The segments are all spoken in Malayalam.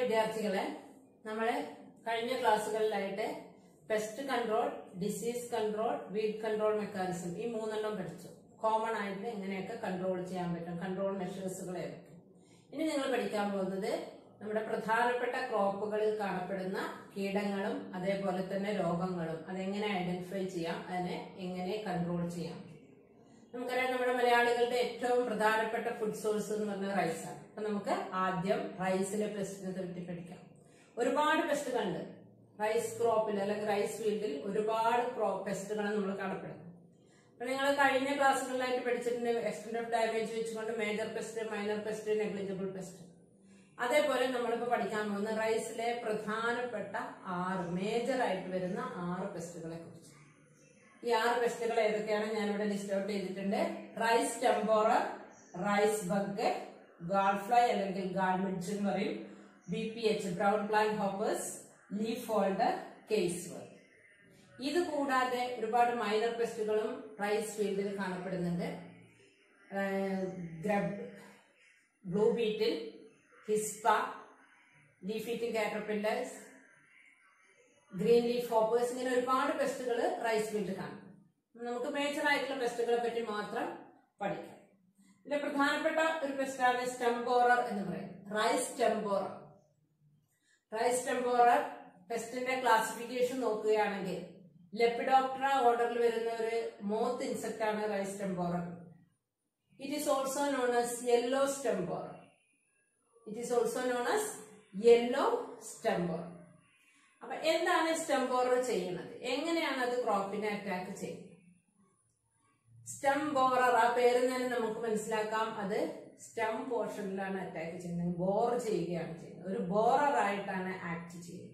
വിദ്യാർത്ഥികളെ നമ്മൾ കഴിഞ്ഞ ക്ലാസ്സുകളിലായിട്ട് pest control disease control weed control mechanism ഈ മൂന്നെണ്ണം പഠിച്ചു കോമൺ ആയിട്ട് എങ്ങനെയൊക്കെ കൺട്രോൾ ചെയ്യാൻ പറ്റും കൺട്രോൾ മെഷേഴ്സുകൾ ഏതൊക്കെ ഇനി നിങ്ങൾ പഠിക്കാൻ പോകുന്നത് നമ്മുടെ പ്രധാനപ്പെട്ട ക്രോപ്പുകളിൽ കാണപ്പെടുന്ന കീടങ്ങളും അതേപോലെ തന്നെ രോഗങ്ങളും അതെങ്ങനെ ഐഡന്റിഫൈ ചെയ്യാം അതിനെ എങ്ങനെ കൺട്രോൾ ചെയ്യാം നമുക്കറിയാം നമ്മുടെ മലയാളികളുടെ ഏറ്റവും പ്രധാനപ്പെട്ട ഫുഡ് സോഴ്സ് എന്ന് പറഞ്ഞാൽ റൈസാണ് അപ്പൊ നമുക്ക് ആദ്യം റൈസിലെ പെസ്റ്റിനെ പറ്റി പഠിക്കാം ഒരുപാട് പെസ്റ്റുകളുണ്ട് റൈസ് ക്രോപ്പിൽ അല്ലെങ്കിൽ റൈസ് ഫീൽഡിൽ ഒരുപാട് ക്രോ പെസ്റ്റുകൾ നമ്മൾ കാണപ്പെടുന്നു അപ്പൊ നിങ്ങൾ കഴിഞ്ഞ ക്ലാസ്സുകളിലായിട്ട് പഠിച്ചിട്ടുണ്ട് എക്സ്റ്റെൻഡ് ഓഫ് ഡാമേജ് വെച്ചുകൊണ്ട് major pest minor pest negligible pest അതേപോലെ നമ്മളിപ്പോ പഠിക്കാൻ പോകുന്ന റൈസിലെ പ്രധാനപ്പെട്ട ആറ് മേജർ ആയിട്ട് വരുന്ന ആറ് പെസ്റ്റുകളെ കുറിച്ച് ഈ ആറ് പെസ്റ്റുകൾ ഏതൊക്കെയാണ് ഞാനിവിടെ ലിസ്റ്റ് ഔട്ട് ചെയ്തിട്ടുണ്ട് rice stem borer rice bug gall fly അല്ലെങ്കിൽ ഗാൾമിഡ്ജ് എന്ന് പറയും B P H brown plant hoppers leaf folder case worm ഇത് കൂടാതെ ഒരുപാട് മൈനർ പെസ്റ്റുകളും റൈസ് ഫീൽഡിൽ കാണപ്പെടുന്നുണ്ട് grub blue beetle hispa leaf eating caterpillars green leaf hoppers ഇങ്ങനെ ഒരുപാട് പെസ്റ്റുകൾ റൈസ് ഫീൽഡിൽ കാണും നമുക്ക് മേജർ ആയിട്ടുള്ള പെസ്റ്റുകളെ പറ്റി മാത്രം പഠിക്കാം ഇതിലെ പ്രധാനപ്പെട്ട ഒരു പെസ്റ്റാണ് സ്റ്റംബോറർ എന്ന് പറയുന്നത് റൈസ് ടെമ്പോറർ റൈസ് ടെമ്പോറർ പെസ്റ്റിന്റെ ക്ലാസിഫിക്കേഷൻ നോക്കുകയാണെങ്കിൽ ലെപ്പിഡോപ്റ്ററ ഓർഡറിൽ വരുന്ന ഒരു മോത്ത് ഇൻസെക്ട് ആണ് rice stem borer it is also known as yellow stem borer it is also known as yellow stem borer അപ്പൊ എന്താണ് സ്റ്റെമ്പോറർ ചെയ്യുന്നത് എങ്ങനെയാണ് അത് ക്രോപ്പിനെ അറ്റാക്ക് ചെയ്യുന്നത് സ്റ്റം ബോറർ ആ പേര് തന്നെ നമുക്ക് മനസ്സിലാക്കാം അത് സ്റ്റം പോർഷനിലാണ് അറ്റാക്ക് ചെയ്യുന്നത് ബോർ ചെയ്യുകയാണ് ചെയ്യുന്നത് ഒരു ബോറർ ആയിട്ടാണ് ആക്ട് ചെയ്യുന്നത്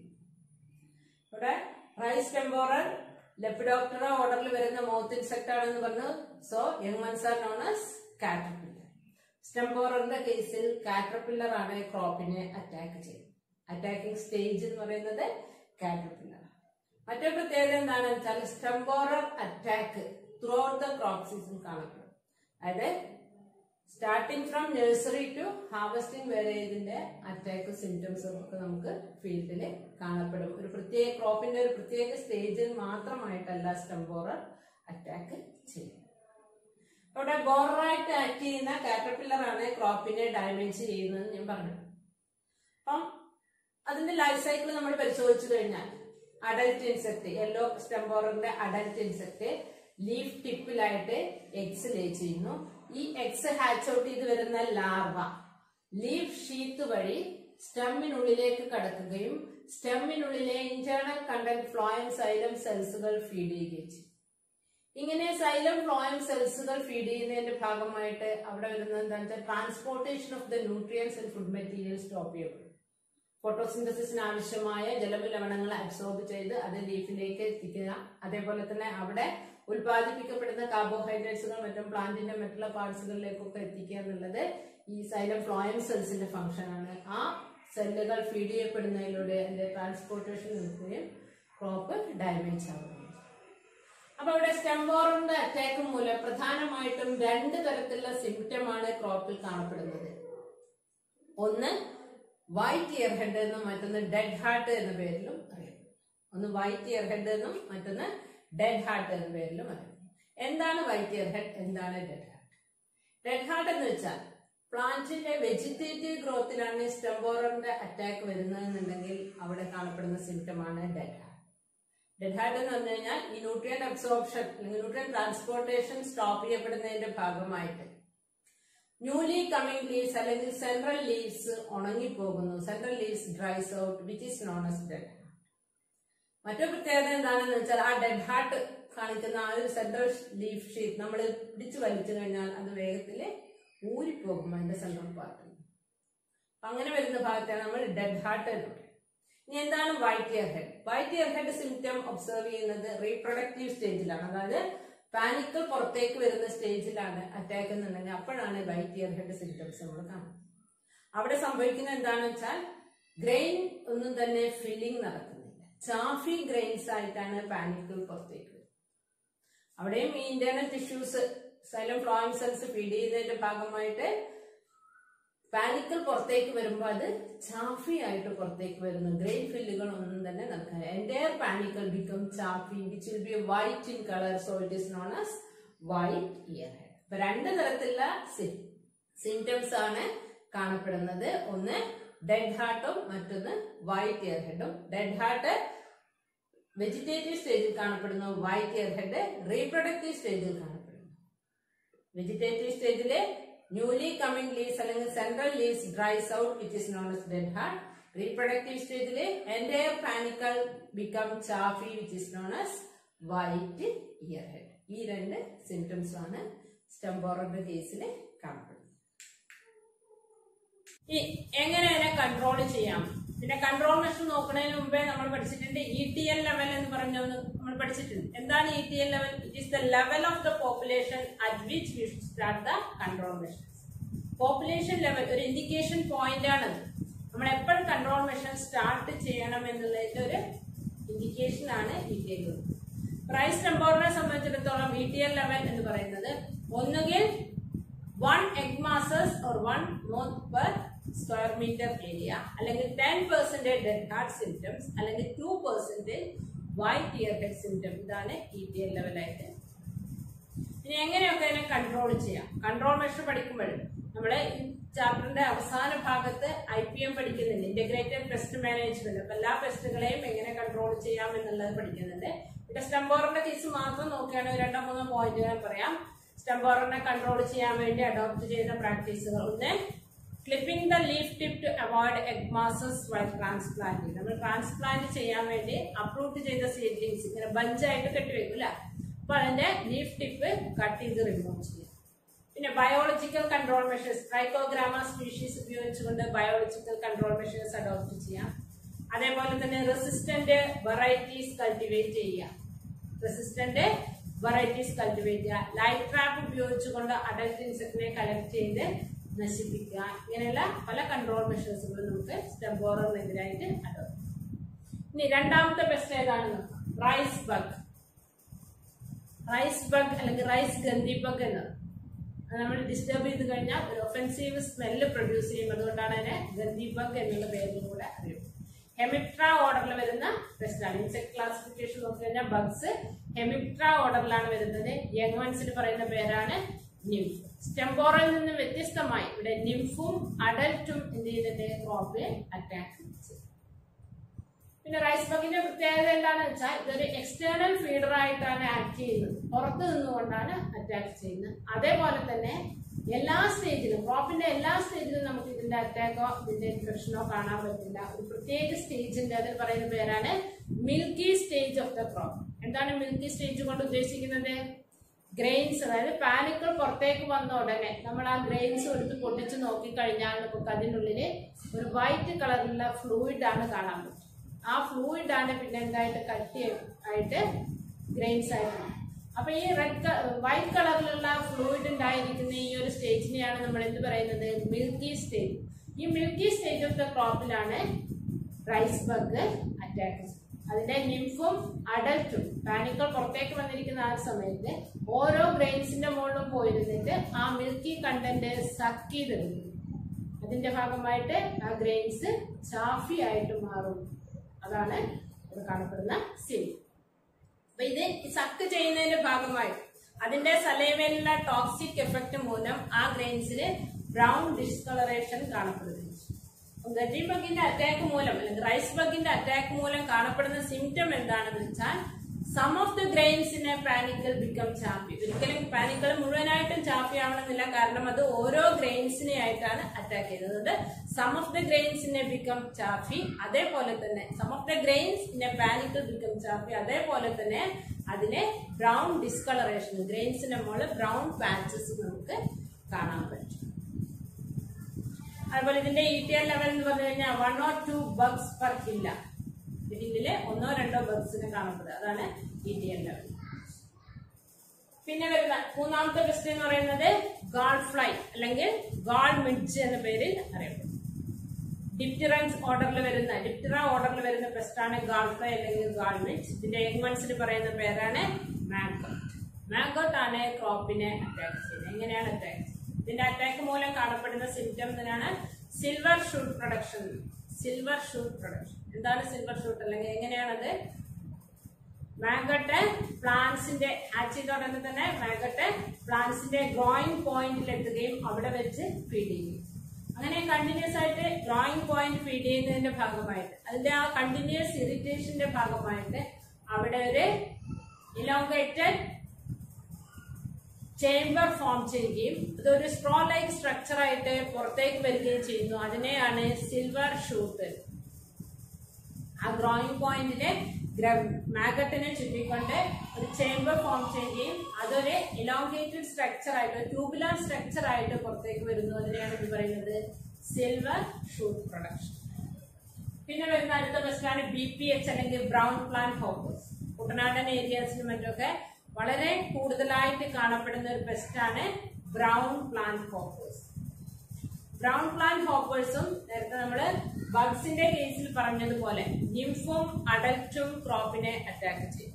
ഇവിടെ റൈസ് ടെമ്പോറർ ലെപ്പിഡോപ്റ്ററ ഓർഡറിൽ വരുന്ന മൗത്ത് ഇൻസെക്ട് ആണെന്ന് പറഞ്ഞു so young ones are known as caterpillar സ്റ്റെമ്പോററിന്റെ കേസിൽ കാറ്റർപില്ലർ ആണ് ക്രോപ്പിനെ അറ്റാക്ക് ചെയ്യുന്നത് അറ്റാക്കിംഗ് സ്റ്റേജ് എന്ന് പറയുന്നത് കാറ്റർപില്ലർ മറ്റൊരു പ്രത്യേകത എന്താണെന്ന് വെച്ചാൽ stem borer attack throughout the crop season കാണപ്പെടും അതായത് starting from nursery to harvesting വരെ ഇതിന്റെ അറ്റാക്ക് സിംറ്റംസും ഒക്കെ നമുക്ക് ഫീൽഡിൽ കാണപ്പെടും ഒരു പ്രത്യേക ക്രോപ്പിന്റെ ഒരു പ്രത്യേക സ്റ്റേജിൽ മാത്രമായിട്ടല്ല സ്റ്റംബോറർ അറ്റാക്ക് ചെയ്യും അവിടെ ബോററായിട്ട് ആക്ട് ചെയ്യുന്ന കാറ്റർപില്ലർ ആണ് ക്രോപ്പിനെ ഡാമേജ് ചെയ്യുന്നത് ഞാൻ പറഞ്ഞു അപ്പം അതിന്റെ ലൈഫ് സൈക്കിൾ നമ്മൾ പരിശോധിച്ചു കഴിഞ്ഞാൽ അഡൽട്ട് ഇൻസെക്ട് യെല്ലോ സ്റ്റംബോറിന്റെ അഡൽട്ട് ഇൻസെക്ട് ലീഫ് ടിപ്പിലായിട്ട് എഗ്സ് ലേ ചെയ്യുന്നു ഈ എഗ്സ് ഹാച്ച് ഔട്ട് ചെയ്ത് വരുന്ന ലാർവ ലീഫ് ഷീത്ത് വഴി സ്റ്റമ്മിനുള്ളിലേക്ക് കടക്കുകയും സ്റ്റമ്മിനുള്ളിലെ ഇന്റേണൽ കണ്ടന്റ് ഫ്ലോയം സൈലം സെൽസുകൾ ഫീഡ് ചെയ്യുകയും ചെയ്യും ഇങ്ങനെ സൈലം ഫ്ലോയം സെൽസുകൾ ഫീഡ് ചെയ്യുന്നതിന്റെ ഭാഗമായിട്ട് അവിടെ വരുന്നത് എന്താണെന്ന് വെച്ചാൽ transportation of the nutrients and food material stop ചെയ്യപ്പെടും ഫോട്ടോസിന്തസിന് ആവശ്യമായ ജലവിലവണങ്ങൾ അബ്സോർബ് ചെയ്ത് അത് ലീഫിലേക്ക് എത്തിക്കുക അതേപോലെ തന്നെ അവിടെ ഉൽപ്പാദിപ്പിക്കപ്പെടുന്ന കാർബോഹൈഡ്രേറ്റ്സുകൾ മറ്റും പ്ലാന്റിന്റെ മറ്റുള്ള പാർട്സുകളിലേക്കൊക്കെ എത്തിക്കുക എന്നുള്ളത് ഈ സൈലം ഫ്ലോയം സെൽസിന്റെ ഫംഗ്ഷൻ ആണ് ആ സെല്ലുകൾ ഫീഡ് ചെയ്യപ്പെടുന്നതിലൂടെ അതിന്റെ ട്രാൻസ്പോർട്ടേഷൻ നിൽക്കുകയും ക്രോപ്പ് ഡാമേജ് ആവുകയും അപ്പൊ അവിടെ സ്റ്റെമ്പോറിന്റെ അറ്റാക്ക് മൂലം പ്രധാനമായിട്ടും രണ്ട് തരത്തിലുള്ള സിംറ്റമാണ് ക്രോപ്പിൽ കാണപ്പെടുന്നത് ഒന്ന് വൈറ്റ് ഇയർ ഹെഡ് എന്നും മറ്റൊന്ന് ഡെഡ് ഹാർട്ട് എന്ന പേരിലും അറിയപ്പെടും ഒന്ന് വൈറ്റ് ഇയർ ഹെഡ് എന്നും മറ്റൊന്ന് ഡെഡ് ഹാർട്ട് എന്ന പേരിലും അറിയപ്പെടും എന്താണ് വൈറ്റ് ഇയർ ഹെഡ് എന്താണ് ഡെഡ് ഹാർട്ട് ഡെഡ് ഹാർട്ട് എന്ന് വെച്ചാൽ പ്ലാന്റിന്റെ വെജിറ്റേറ്റീവ് ഗ്രോത്തിലാണ് സ്റ്റെമ്പോറിന്റെ അറ്റാക്ക് വരുന്നതെന്നുണ്ടെങ്കിൽ അവിടെ കാണപ്പെടുന്ന സിംറ്റമാണ് ഡെഡ് ഹാർട്ട് ഡെഡ് ഹാർട്ട് എന്ന് പറഞ്ഞു കഴിഞ്ഞാൽ ഈ ന്യൂട്രിയൻ അബ്സോർപ്ഷൻ അല്ലെങ്കിൽ ന്യൂട്രിയൻ ട്രാൻസ്പോർട്ടേഷൻ സ്റ്റോപ്പ് ചെയ്യപ്പെടുന്നതിന്റെ ഭാഗമായിട്ട് ന്യൂലി കമ്മിങ് ലീവ്സ് അല്ലെങ്കിൽ സെൻട്രൽ ലീവ്സ് ഉണങ്ങിപ്പോകുന്നു central leaves dries out which is known as dead heart മറ്റൊരു പ്രത്യേകത എന്താണെന്ന് വെച്ചാൽ ആ ഡെഡ് ഹാർട്ട് കാണിക്കുന്ന ആ ഒരു സെൻട്രൽ ലീഫ് ഷീറ്റ് നമ്മൾ പിടിച്ചു വലിച്ചു കഴിഞ്ഞാൽ അത് വേഗത്തിൽ ഊരിപ്പോകും അതിന്റെ സെൻട്രൽ പാർട്ട് അങ്ങനെ വരുന്ന ഭാഗത്താണ് നമ്മൾ ഡെഡ് ഹാർട്ട് എന്ന് പറയുന്നത് ഇനി എന്താണ് white ear head white ear head symptom observe ചെയ്യുന്നത് റീപ്രൊഡക്റ്റീവ് സ്റ്റേജിലാണ് അതായത് പാനിക്കൽ പുറത്തേക്ക് വരുന്ന സ്റ്റേജിലാണ് അറ്റാക്ക് എന്നുണ്ടെങ്കിൽ അപ്പോഴാണ് വൈറ്റ് ഇയർ ഹെഡ് സിംറ്റംസ് നമ്മൾ കാണുന്നത് അവിടെ സംഭവിക്കുന്നത് എന്താണെന്ന് വെച്ചാൽ ഗ്രെയിൻ ഒന്നും തന്നെ ഫില്ലിംഗ് നടക്കുന്നില്ല ചാഫി ഗ്രെയിൻസ് ആയിട്ടാണ് പാനിക്കൽ പുറത്തേക്ക് വരുന്നത് അവിടെയും ഈ internal tissues xylem phloem cells feed ചെയ്യുന്നതിന്റെ ഭാഗമായിട്ട് പാനിക്കൽ പുറത്തേക്ക് വരുമ്പോൾ അത് ചാഫി ആയിട്ട് പുറത്തേക്ക് വരുന്നു ഗ്രെയിൻ ഫില്ലുകൾ ഒന്നും തന്നെ നടക്കില്ല entire panicle become chaffy which will be white in colour so it is known as white ear head അപ്പൊ രണ്ട് തരത്തിലുള്ള സിംറ്റംസ് ആണ് കാണപ്പെടുന്നത് ഒന്ന് ഡെഡ് ഹാർട്ടും മറ്റൊന്ന് വൈറ്റ് ഇയർ ഹെഡും ഡെഡ് ഹാർട്ട് വെജിറ്റേറ്റീവ് സ്റ്റേജിൽ കാണപ്പെടുന്നു വൈറ്റ് ഇയർ ഹെഡ് റീപ്രൊഡക്റ്റീവ് സ്റ്റേജിൽ കാണപ്പെടുന്നു വെജിറ്റേറ്റീവ് സ്റ്റേജിലെ ന്യൂലി കമ്മിങ് ലീവ്സ് അല്ലെങ്കിൽ central leaves dries out it is known as dead heart reproductive സ്റ്റേജിലെ entire panicle become chaffy which is known as white ear head ഈ രണ്ട് സിംറ്റംസ് ആണ് സ്റ്റംബോറയുടെ കേസിൽ കാണപ്പെടുന്നത് ഈ എങ്ങനെ അതിനെ കൺട്രോൾ ചെയ്യാം പിന്നെ കൺട്രോൾ മെഷർ നോക്കുന്നതിന് മുമ്പേ നമ്മൾ പഠിച്ചിട്ടുണ്ട് ഇ ടി എൽ ലെവൽ എന്ന് പറഞ്ഞൊന്ന് നമ്മൾ പഠിച്ചിട്ടുണ്ട് എന്താണ് E T L level it is the level of the population at which we start the control measures population level ഒരു ഇൻഡിക്കേഷൻ പോയിന്റ് ആണ് നമ്മൾ എപ്പോഴും കൺട്രോൾ മെഷർ സ്റ്റാർട്ട് ചെയ്യണം എന്നുള്ളതിന്റെ ഒരു ഇൻഡിക്കേഷൻ ആണ് ഇ ടി എൽ പ്രൈസ് ടെമ്പോറിനെ സംബന്ധിച്ചിടത്തോളം ഇ ടി എൽ ലെവൽ എന്ന് പറയുന്നത് ഒന്നുകിൽ one egg masses or one moth per square metre area അല്ലെങ്കിൽ ten percentage dead heart symptoms അല്ലെങ്കിൽ two percentage white ear head symptom ഇതാണ് ഇ ടി എൽ ലെവലായിട്ട് ഇനി എങ്ങനെയൊക്കെ അതിനെ കൺട്രോൾ ചെയ്യാം കൺട്രോൾ മെഷർ പഠിക്കുമ്പോഴും നമ്മള് ഈ ചാപ്റ്ററിന്റെ അവസാന ഭാഗത്ത് ഐ പി എം പഠിക്കുന്നുണ്ട് ഇന്റഗ്രേറ്റഡ് പെസ്റ്റ് മാനേജ്മെന്റ് അപ്പൊ എല്ലാ പെസ്റ്റുകളെയും എങ്ങനെ കൺട്രോൾ ചെയ്യാം എന്നുള്ളത് പഠിക്കുന്നുണ്ട് ഇവിടെ സ്റ്റംബോറിന്റെ കേസ് മാത്രം നോക്കുകയാണെങ്കിൽ രണ്ടോ മൂന്നോ പോയിന്റ് ഞാൻ പറയാം സ്റ്റംബോറിനെ കൺട്രോൾ ചെയ്യാൻ വേണ്ടി അഡോപ്റ്റ് ചെയ്യുന്ന പ്രാക്ടീസുകൾ ഒന്ന് clipping the leaf tip to avoid egg masses while transplanting നമ്മൾ ട്രാൻസ്പ്ലാന്റ് ചെയ്യാൻ വേണ്ടി അപ്രൂവ് ചെയ്ത സീഡ്ലിങ്സ് ഇങ്ങനെ ബഞ്ചായിട്ട് കെട്ടിവെക്കും അല്ലെ അപ്പൊ അതിന്റെ ലീഫ് ടിപ്പ് കട്ട് ചെയ്ത് റിമൂവ് ചെയ്യാം പിന്നെ biological control measures trichogramma species ഉപയോഗിച്ചുകൊണ്ട് ബയോളജിക്കൽ കൺട്രോൾ മെഷേഴ്സ് അഡോപ്റ്റ് ചെയ്യാം അതേപോലെ തന്നെ റെസിസ്റ്റന്റ് വെറൈറ്റീസ് കൾട്ടിവേറ്റ് ചെയ്യുക റെസിസ്റ്റന്റ് വെറൈറ്റീസ് കൾട്ടിവേറ്റ് ചെയ്യുക ലൈറ്റ് ട്രാപ്പ് ഉപയോഗിച്ചുകൊണ്ട് അഡൽട്ട് ഇൻസെക്ടിനെ കളക്ട് ചെയ്ത് നശിപ്പിക്കുക ഇങ്ങനെയുള്ള പല കൺട്രോൾ മെഷേഴ്സുകളും നമുക്ക് സ്റ്റെമ്പോറിനെതിരായിട്ട് അഡോപ്റ്റ് ഇനി രണ്ടാമത്തെ ബെസ്റ്റ് ഏതാണെന്ന് നോക്കാം റൈസ് ബഗ് റൈസ് ബഗ് അല്ലെങ്കിൽ റൈസ് ഗന്ധി ബഗ് എന്നത് അത് നമ്മൾ ഡിസ്റ്റർബ് ചെയ്ത് കഴിഞ്ഞാൽ ഒരു ഒഫൻസീവ് സ്മെല്ല് പ്രൊഡ്യൂസ് ചെയ്യും അതുകൊണ്ടാണ് അതിനെ ഗന്ധി ബഗ് എന്നുള്ള പേരിലും കൂടെ അറിയുന്നത് ഹെമിട്ര ഓർഡറിൽ വരുന്ന പെസ്റ്റാണ് ഇൻസെക്ട് ക്ലാസിഫിക്കേഷൻ നോക്കി കഴിഞ്ഞാൽ ബഗ്സ് ഹെമിട്ര ഓർഡറിലാണ് വരുന്നത് യങ് വൺസിന് പറയുന്ന പേരാണ് നിംഫ് സ്റ്റെമ്പോറിൽ നിന്ന് വ്യത്യസ്തമായി ഇവിടെ നിംഫും അഡൽട്ടും എന്ത് ചെയ്തിട്ട് ക്രോപ്പിൽ അറ്റാക്ക് ചെയ്യും പിന്നെ റൈസ് ബഗിന്റെ പ്രത്യേകത എന്താണെന്ന് വെച്ചാൽ ഇതൊരു എക്സ്റ്റേണൽ ഫീഡർ ആയിട്ടാണ് ആക്ട് ചെയ്യുന്നത് പുറത്ത് നിന്നുകൊണ്ടാണ് അറ്റാക്ക് ചെയ്യുന്നത് അതേപോലെ തന്നെ എല്ലാ സ്റ്റേജിലും ക്രോപ്പിന്റെ എല്ലാ സ്റ്റേജിലും നമുക്ക് ഇതിന്റെ അറ്റാക്കോ ഇതിന്റെ ഇൻഫെക്ഷനോ കാണാൻ പറ്റില്ല ഒരു പ്രത്യേക സ്റ്റേജിന്റെ അതിൽ പറയുന്ന പേരാണ് milky stage of the crop എന്താണ് മിൽക്കി സ്റ്റേജ് കൊണ്ട് ഉദ്ദേശിക്കുന്നത് ഗ്രെയിൻസ് അതായത് പാനിക്കൾ പുറത്തേക്ക് വന്ന ഉടനെ നമ്മൾ ആ ഗ്രെയിൻസ് എടുത്ത് പൊട്ടിച്ച് നോക്കിക്കഴിഞ്ഞാൽ നമുക്ക് അതിനുള്ളിൽ ഒരു വൈറ്റ് കളറിലുള്ള ഫ്ലൂയിഡ് ആണ് കാണാൻ പറ്റും ആ ഫ്ലൂയിഡ് ആണ് പിന്നെ എന്തായിട്ട് കട്ടി ആയിട്ട് ഗ്രെയിൻസ് ആയിട്ട് അപ്പൊ ഈ റെഡ് വൈറ്റ് കളറിലുള്ള ഫ്ലൂയിഡ് ഉണ്ടായിരിക്കുന്ന ഈ ഒരു സ്റ്റേജിനെയാണ് നമ്മൾ എന്ത് പറയുന്നത് മിൽക്കി സ്റ്റേജ് ഈ മിൽക്കി സ്റ്റേജ് ഓഫ് ദ ക്രോപ്പിലാണ് റൈസ് ബഗ് അറ്റാക്ക് അതിന്റെ നിംഫും അഡൽട്ടും പാനിക്കൾ പുറത്തേക്ക് വന്നിരിക്കുന്ന ആ സമയത്ത് ഓരോ ഗ്രെയിൻസിന്റെ മുകളിലും പോയിരുന്നിട്ട് ആ മിൽക്കി കണ്ടന്റ് സക്ക് ചെയ്തെടുക്കും അതിന്റെ ഭാഗമായിട്ട് ആ ഗ്രെയിൻസ് ചാഫി ആയിട്ട് മാറും അതാണ് ഇവിടെ കാണപ്പെടുന്ന സീൻ അപ്പൊ ഇത് സക്ക് ചെയ്യുന്നതിന്റെ ഭാഗമായി അതിന്റെ സലൈവയിലുള്ള ടോക്സിക് എഫക്ട് മൂലം ആ ഗ്രെയിൻസിന് ബ്രൗൺ ഡിസ്കളറേഷൻ കാണപ്പെടുന്നു ഗഡി ബഗിന്റെ അറ്റാക്ക് മൂലം അല്ലെങ്കിൽ റൈസ് ബഗിന്റെ അറ്റാക്ക് മൂലം കാണപ്പെടുന്ന സിംറ്റം എന്താണെന്ന് വെച്ചാൽ some of the grains in a panicle become chaffy ഒരിക്കലും പാനിക്കൽ മുഴുവനായിട്ടും ചാപ്പി ആവണമെന്നില്ല കാരണം അത് ഓരോ ഗ്രെയിൻസിനെ ആയിട്ടാണ് അറ്റാക്ക് ചെയ്യുന്നത് some of the grains in a become chaffy അതേപോലെ തന്നെ some of the grains in a panicle become chaffy അതേപോലെ തന്നെ അതിനെ ബ്രൗൺ ഡിസ്കളറേഷൻ ഗ്രെയിൻസിന്റെ മുകളിൽ ബ്രൗൺ പാച്ചസ് നമുക്ക് കാണാൻ പറ്റും അതുപോലെ ഇതിന്റെ ഇ ടി എൽ ലെവൽ എന്ന് പറഞ്ഞു കഴിഞ്ഞാൽ one or two bugs per ഹില്ല ഹില്ലില് ഒന്നോ രണ്ടോ ബഗ്സിനെ കാണപ്പെടുക അതാണ് ഇ ടി എൽ ലെവൽ പിന്നെ വരുന്ന മൂന്നാമത്തെ ബെസ്റ്റ് എന്ന് പറയുന്നത് ഗാൾ ഫ്ലൈ അല്ലെങ്കിൽ ഗാൾ മിഡ്ജ് എന്ന പേരിൽ അറിയപ്പെടുന്നു ഡിപ്റ്റിറൻസ് ഓർഡറിൽ വരുന്ന ഡിപ്റ്റിറ ഓർഡറിൽ വരുന്ന പെസ്റ്റാണ് ഗാൾ ഫ്ലൈ അല്ലെങ്കിൽ ഗാൾ മിഡ്ജ് ഇതിന്റെ യങ്മൺസിന് പറയുന്ന പേരാണ് മാങ്കോട്ട് മാങ്കോട്ട് ആണ് ക്രോപ്പിനെ അറ്റാക്ക് ചെയ്യുന്നത് എങ്ങനെയാണ് അറ്റാക്ക് ചെയ്യുന്നത് ഇതിന്റെ അറ്റാക്ക് മൂലം കാണപ്പെടുന്ന സിംറ്റംസിനാണ് silver shoot production silver shoot production എന്താണ് സിൽവർ ഷൂട്ട് അല്ലെങ്കിൽ എങ്ങനെയാണത് മാഗട്ട് പ്ലാന്റ്സിന്റെ ഹാച്ച് ചെയ്തോടെ തന്നെ മാഗട്ട് പ്ലാന്റ്സിന്റെ ഗ്രോയിങ് പോയിന്റിൽ എത്തുകയും അവിടെ വെച്ച് ഫീഡ് ചെയ്യും അങ്ങനെ കണ്ടിന്യൂസ് ആയിട്ട് ഗ്രോയിങ് പോയിന്റ് ഫീഡ് ചെയ്യുന്നതിന്റെ ഭാഗമായിട്ട് അതിന്റെ ആ കണ്ടിന്യൂസ് ഇറിറ്റേഷന്റെ ഭാഗമായിട്ട് അവിടെ ഒരു ഇലോങ്കേറ്റഡ് ചേംബർ ഫോം ചെയ്യുകയും അതൊരു സ്ട്രോ ലൈക്ക് സ്ട്രക്ചർ ആയിട്ട് പുറത്തേക്ക് വരികയും ചെയ്യുന്നു അതിനെയാണ് സിൽവർ ഷൂട്ട് ആ ഗ്രോയിങ് പോയിന്റിലെ മാഗട്ടിനെ ചുറ്റിക്കൊണ്ട് ഒരു ചേംബർ ഫോം ചെയ്യുകയും അതൊരു ഇലോങ്കേറ്റഡ് സ്ട്രക്ചർ ആയിട്ട് ട്യൂബുലാർ സ്ട്രക്ചർ ആയിട്ട് പുറത്തേക്ക് വരുന്നു അതിനെയാണ് ഇത് പറയുന്നത് സിൽവർ ഷൂട്ട് പ്രൊഡക്ഷൻ പിന്നെ വരുന്ന അടുത്ത പ്രശ്നമാണ് ബി പി എച്ച് അല്ലെങ്കിൽ ബ്രൗൺ പ്ലാന്റ് ഹോപ്പേഴ്സ് കുട്ടനാടൻ ഏരിയാസിലും മറ്റൊക്കെ വളരെ കൂടുതലായിട്ട് കാണപ്പെടുന്ന ഒരു പെസ്റ്റാണ് brown plant hoppers brown plant ഹോപ്പേഴ്സും നേരത്തെ നമ്മള് ബഗ്സിന്റെ കേസിൽ പറഞ്ഞതുപോലെ നിംഫും അഡൽറ്റും ക്രോപ്പിനെ അറ്റാക്ക് ചെയ്യും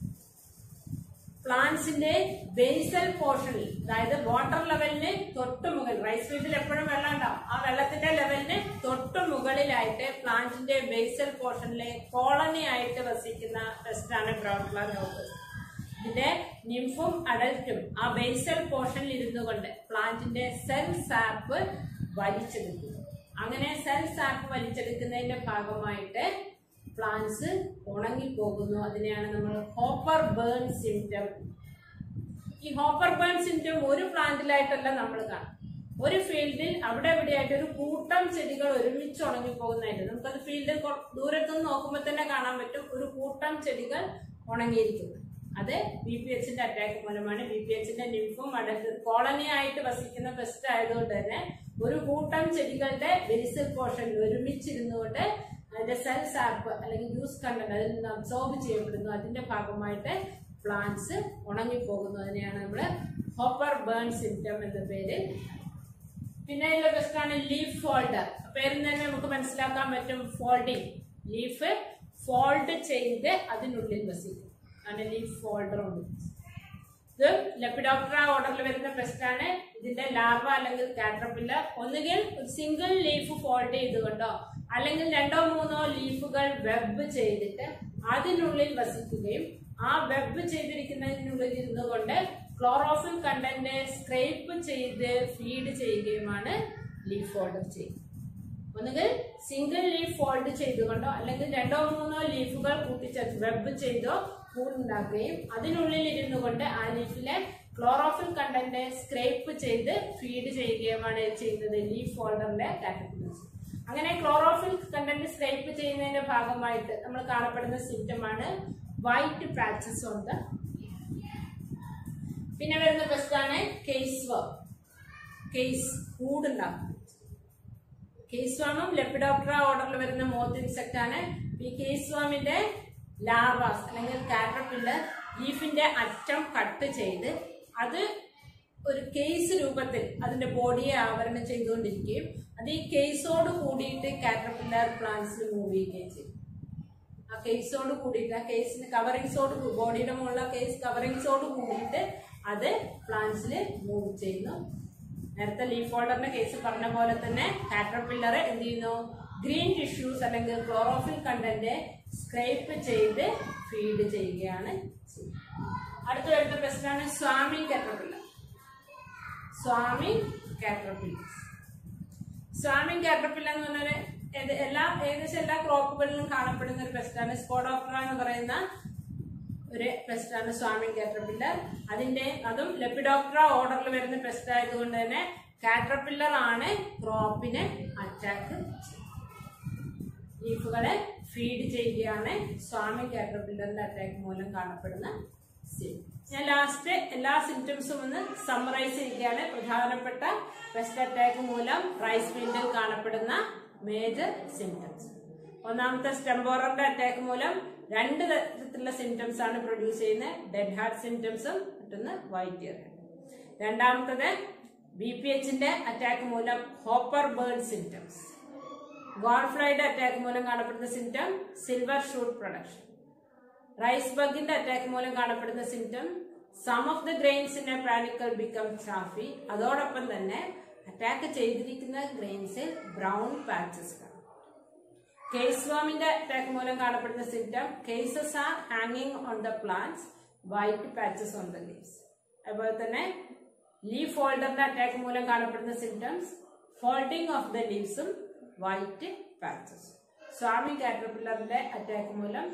പ്ലാന്റ്സിന്റെ ബേസൽ പോർഷനിൽ അതായത് വാട്ടർ ലെവലിന് തൊട്ട് മുകളിൽ റൈസ് ഫീൽഡിൽ എപ്പോഴും വെള്ളം ഉണ്ടാവും ആ വെള്ളത്തിന്റെ ലെവലിന് തൊട്ട് മുകളിലായിട്ട് പ്ലാന്റിന്റെ ബേസൽ പോർഷനിലെ കോളനി ആയിട്ട് വസിക്കുന്ന പെസ്റ്റാണ് ബ്രൗൺ പ്ലാന്റ് ഹോപ്പേഴ്സ് ഇതിന്റെ നിംഫും അഡൽറ്റും ആ ബേസൽ പോർഷനിൽ ഇരുന്നു കൊണ്ട് പ്ലാന്റിന്റെ സെൽ സാപ്പ് വലിച്ചെടുക്കുന്നു അങ്ങനെ സെൽ സാപ്പ് വലിച്ചെടുക്കുന്നതിന്റെ ഭാഗമായിട്ട് പ്ലാന്റ്സ് ഉണങ്ങിപ്പോകുന്നു അതിനെയാണ് നമ്മൾ ഹോപ്പർ ബേൺ സിംറ്റം ഈ ഹോപ്പർ ബേൺ സിംറ്റം ഒരു പ്ലാന്റിലായിട്ടല്ല നമ്മൾ കാണും ഒരു ഫീൽഡിൽ അവിടെ എവിടെയായിട്ട് ഒരു കൂട്ടം ചെടികൾ ഒരുമിച്ച് ഉണങ്ങിപ്പോകുന്നതായിട്ട് നമുക്കത് ഫീൽഡിൽ ദൂരത്തുനിന്ന് നോക്കുമ്പോൾ തന്നെ കാണാൻ പറ്റും ഒരു കൂട്ടം ചെടികൾ ഉണങ്ങിയിരിക്കുന്നത് അത് ബി പി എച്ചിന്റെ അറ്റാക്ക് മൂലമാണ് ബി പി എച്ചിന്റെ നിംഫും അടത്ത് കോളനി ആയിട്ട് വസിക്കുന്ന പെസ്റ്റ് ആയതുകൊണ്ട് തന്നെ ഒരു കൂട്ടം ചെടികളുടെ ബേസൽ പോർഷനിൽ ഒരുമിച്ചിരുന്നുകൊണ്ട് അതിന്റെ സെൽ സാപ്പ് അല്ലെങ്കിൽ ജ്യൂസ് കണ്ടന്റ് അതിൽ നിന്ന് അബ്സോർബ് ചെയ്യപ്പെടുന്നു അതിന്റെ ഭാഗമായിട്ട് പ്ലാന്റ്സ് ഉണങ്ങിപ്പോകുന്നു അതിനെയാണ് നമ്മൾ ഹോപ്പർ ബേൺ സിംറ്റം എന്ന പേര് പിന്നെ ഉള്ള പ്രശ്നമാണ് ലീഫ് ഫോൾഡർ പേരിൽ തന്നെ നമുക്ക് മനസ്സിലാക്കാൻ പറ്റും ഫോൾഡിങ് ലീഫ് ഫോൾഡ് ചെയ്ത് അതിനുള്ളിൽ വസിക്കും ആണ് ലീഫ് ഫോൾഡർ ഉണ്ട് ഇത് ലെപ്പിഡോപ്റ്ററ ഓർഡറിൽ വരുന്ന പെസ്റ്റാണ് ഇതിന്റെ ലാർവ അല്ലെങ്കിൽ കാറ്റർപില്ലർ ഒന്നുകിൽ ഒരു സിംഗിൾ ലീഫ് ഫോൾഡ് ചെയ്തുകൊണ്ടോ അല്ലെങ്കിൽ രണ്ടോ മൂന്നോ ലീഫുകൾ വെബ് ചെയ്തിട്ട് അതിനുള്ളിൽ വസിക്കുകയും ആ വെബ് ചെയ്തിരിക്കുന്നതിനുള്ളിൽ ഇരുന്നുകൊണ്ട് ക്ലോറോഫിൽ കണ്ടന്റ് സ്ക്രേപ്പ് ചെയ്ത് ഫീഡ് ചെയ്യുകയുമാണ് ലീഫ് ഫോൾഡർ ചെയ്യുന്നത് ഒന്നുകിൽ സിംഗിൾ ലീഫ് ഫോൾഡ് ചെയ്തുകൊണ്ടോ അല്ലെങ്കിൽ രണ്ടോ മൂന്നോ ലീഫുകൾ കൂട്ടിച്ചേർത്ത് വെബ് ചെയ്തോ കൂടുണ്ടാക്കുകയും അതിനുള്ളിൽ ഇരുന്നു കൊണ്ട് ആ ലീഫിലെ ക്ലോറോഫിൽ കണ്ടന്റ് സ്ക്രേപ്പ് ചെയ്ത് ഫീഡ് ചെയ്യുകയുമാണ് ചെയ്യുന്നത് ലീഫ് ഫോൾഡറിന്റെ കാറ്റഗറീസ് അങ്ങനെ ക്ലോറോഫിൽ കണ്ടന്റ് സ്ക്രേപ്പ് ചെയ്യുന്നതിന്റെ ഭാഗമായിട്ട് നമ്മൾ കാണപ്പെടുന്ന സിംറ്റമാണ് വൈറ്റ് പാച്ചസ് ഓൺ ദ പിന്നെ വരുന്ന പ്രശ്നമാണ് കേസ് വർക്ക് കേസ് കൂടുണ്ടാക്കും കേസ് വാമും ലെപ്പിഡോപ്റ്ററ ഓർഡറിൽ വരുന്ന മോത്ത് ഇൻസെക്ട് ആണ് ഈ കേസ് വാമിന്റെ ലാർവാസ് അല്ലെങ്കിൽ കാറ്റർപില്ലർ ലീഫിന്റെ അറ്റം കട്ട് ചെയ്ത് അത് ഒരു കേസ് രൂപത്തിൽ അതിന്റെ ബോഡിയെ ആവരണം ചെയ്തുകൊണ്ടിരിക്കുകയും അത് ഈ കേസോട് കൂടിയിട്ട് കാറ്റർപില്ലർ പ്ലാന്റ്സിൽ മൂവ് ചെയ്യുകയും ചെയ്യും ആ കേസോട് കൂടിയിട്ട് ആ കേസിന് കവറിങ്സോട് ബോഡിയുടെ മുകളിലെ കേസ് കവറിങ്സോട് കൂടിയിട്ട് അത് പ്ലാന്റ്സിൽ മൂവ് ചെയ്യുന്നു നേരത്തെ ലീഫ് ഫോൾഡറിന്റെ കേസ് പറഞ്ഞ പോലെ തന്നെ കാറ്റർപില്ലർ എന്ത് ചെയ്യുന്നു ഗ്രീൻ ടിഷ്യൂസ് അല്ലെങ്കിൽ ക്ലോറോഫിൽ കണ്ടന്റ് സ്ക്രേപ്പ് ചെയ്ത് ഫീഡ് ചെയ്യുകയാണ് ചെയ്യുന്നത്. അടുത്ത വരുന്ന പ്രശ്നമാണ് swarming caterpillar swarming caterpillars swarming caterpillar എന്ന് പറഞ്ഞാൽ ഏത് എല്ലാ ഏകദേശം എല്ലാ ക്രോപ്പുകളിലും കാണപ്പെടുന്ന ഒരു പെസ്റ്റാണ് സ്പോഡോപ്റ്ററ എന്ന് പറയുന്ന ഒരു പെസ്റ്റാണ് സ്വാമി കാറ്റർപില്ലർ അതിന്റെ അതും ലെപ്പിഡോപ്റ്ററ ഓർഡറിൽ വരുന്ന പെസ്റ്റ് ആയതുകൊണ്ട് തന്നെ കാറ്റർപില്ലർ ആണ് ക്രോപ്പിനെ അറ്റാക്ക് ലീഫുകളെ ഫീഡ് ചെയ്യുകയാണ് സ്വാമി കാറ്റർപില്ലറിന്റെ അറ്റാക്ക് മൂലം കാണപ്പെടുന്ന സിംറ്റം ഞാൻ ലാസ്റ്റ് എല്ലാ സിംറ്റംസും ഒന്ന് സമ്മറൈസ് ചെയ്യുകയാണ് പ്രധാനപ്പെട്ട പെസ്റ്റ് അറ്റാക്ക് മൂലം റൈസ് ഫീൽഡിൽ കാണപ്പെടുന്ന മേജർ സിംറ്റംസ് ഒന്നാമത്തെ സ്റ്റെമ്പോററിന്റെ അറ്റാക്ക് മൂലം രണ്ട് തരത്തിലുള്ള സിംറ്റംസ് ആണ് പ്രൊഡ്യൂസ് ചെയ്യുന്നത് ഡെഡ് ഹാർട്ട് സിംറ്റംസും മറ്റൊന്ന് വൈറ്റ് ഇയർ രണ്ടാമത്തത് ബി പി എച്ചിന്റെ അറ്റാക്ക് മൂലം hopper burn symptoms gall fly attack മൂലം കാണപ്പെടുന്ന symptom silver shoot production rice ബഗിന്റെ അറ്റാക്ക് മൂലം കാണപ്പെടുന്ന symptom some of the grains in a panicle become chaffy അതോടൊപ്പം തന്നെ അറ്റാക്ക് ചെയ്തിരിക്കുന്ന ഗ്രെയിൻസിൽ ബ്രൗൺ പാച്ചസ് കാണും കേസ്വാമിന്റെ അറ്റാക്ക് മൂലം കാണപ്പെടുന്ന സിംറ്റം കേസസ് ആർ ഹാങ്ങിങ് on the plants white patches on the leaves അതുപോലെ തന്നെ ലീഫ് ഫോൾഡറിന്റെ അറ്റാക്ക് മൂലം കാണപ്പെടുന്ന സിംറ്റംസ് ഫോൾഡിംഗ് ഓഫ് ദ ലീവ്സും വൈറ്റ് പാച്ചസ് സ്വാമി കാറ്റർപില്ലറിന്റെ അറ്റാക്ക് മൂലം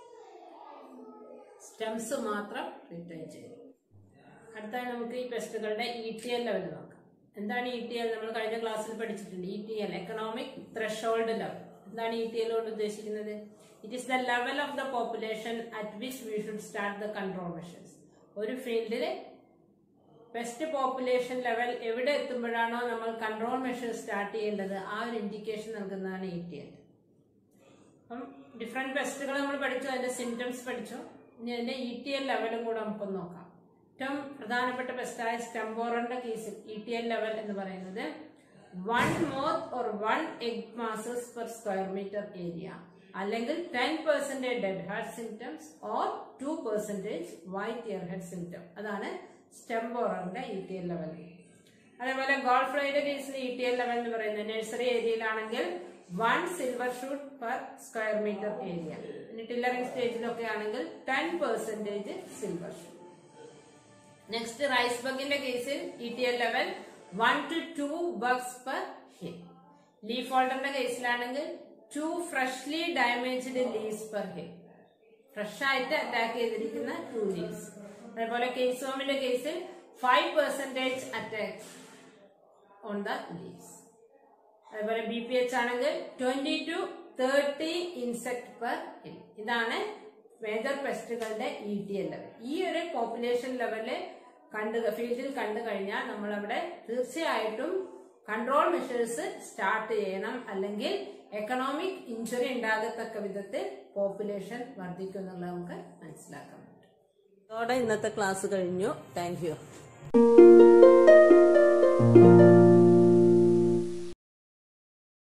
സ്റ്റെംസ് മാത്രം റിട്ടേൺ ചെയ്തു അടുത്തായി നമുക്ക് ഈ പെസ്റ്റുകളുടെ ഇ ടി എൽ ലെവൽ നോക്കാം എന്താണ് ഇ ടി എൽ നമ്മൾ കഴിഞ്ഞ ക്ലാസ്സിൽ പഠിച്ചിട്ടുണ്ട് E T L economic threshold level എന്താണ് ഇ ടി എൽ കൊണ്ട് ഉദ്ദേശിക്കുന്നത് it is the level of the population at which we should start the control measures ഒരു ഫീൽഡിൽ പെസ്റ്റ് പോപ്പുലേഷൻ ലെവൽ എവിടെ എത്തുമ്പോഴാണോ നമ്മൾ കൺട്രോൾ മെഷേഴ്സ് സ്റ്റാർട്ട് ചെയ്യേണ്ടത് ആ ഒരു ഇൻഡിക്കേഷൻ നൽകുന്നതാണ് ഇ ടി എൽ അപ്പം ഡിഫറെന്റ് പെസ്റ്റുകൾ നമ്മൾ പഠിച്ചു അതിന്റെ സിംറ്റംസ് പഠിച്ചു ഇനി അതിന്റെ ഇ ടി എൽ ലെവലും കൂടെ നമുക്കൊന്ന് നോക്കാം ഏറ്റവും പ്രധാനപ്പെട്ട പെസ്റ്റായ സ്റ്റംബോറന്റെ കേസിൽ ഇ ടി എൽ ലെവൽ എന്ന് പറയുന്നത് one moth or one egg masses per square metre area അല്ലെങ്കിൽ ten percentage dead heart symptoms or two percentage white ear head symptom അതാണ് സ്റ്റംബോറന്റെ ഇ ടി എൽ ലെവൽ അതേപോലെ ഗോൾഡ് ഫ്ലൈയുടെ കേസിൽ ഇ ടി എൽ ലെവൽ എന്ന് പറയുന്നത് നഴ്സറി ഏരിയയിലാണെങ്കിൽ one silver shoot per square metre area ഇനി ടില്ലറിംഗ് സ്റ്റേജിലൊക്കെ ആണെങ്കിൽ ten percentage silver shoot next rice ബഗിന്റെ കേസിൽ E T L level one to to bugs per hill leaf ഹോൾഡറിന്റെ കേസിലാണെങ്കിൽ two freshly damaged leaves per hill fresh ആയിട്ട് അറ്റാക്ക് ചെയ്തിരിക്കുന്ന ടു ലീവ്സ് അതേപോലെ കേസോമിന്റെ കേസിൽ five percentage attack on the leaves അതുപോലെ ബി പി എച്ച് ആണെങ്കിൽ twenty to thirty insect per hill ഇതാണ് മേജർ പെസ്റ്റുകളുടെ ഇ ടി എൽ ലെവൽ ഈ ഒരു പോപ്പുലേഷൻ ലെവല് കണ്ടു ഫീൽഡിൽ കണ്ടു കഴിഞ്ഞാൽ നമ്മളവിടെ തീർച്ചയായിട്ടും കൺട്രോൾ മെഷേഴ്സ് സ്റ്റാർട്ട് ചെയ്യണം അല്ലെങ്കിൽ എക്കണോമിക് ഇഞ്ചുറി ഉണ്ടാകത്തക്ക വിധത്തിൽ പോപ്പുലേഷൻ വർദ്ധിക്കും എന്നുള്ളത് നമുക്ക് മനസ്സിലാക്കാൻ പറ്റും ഇതോടെ ഇന്നത്തെ ക്ലാസ് കഴിഞ്ഞു താങ്ക് യു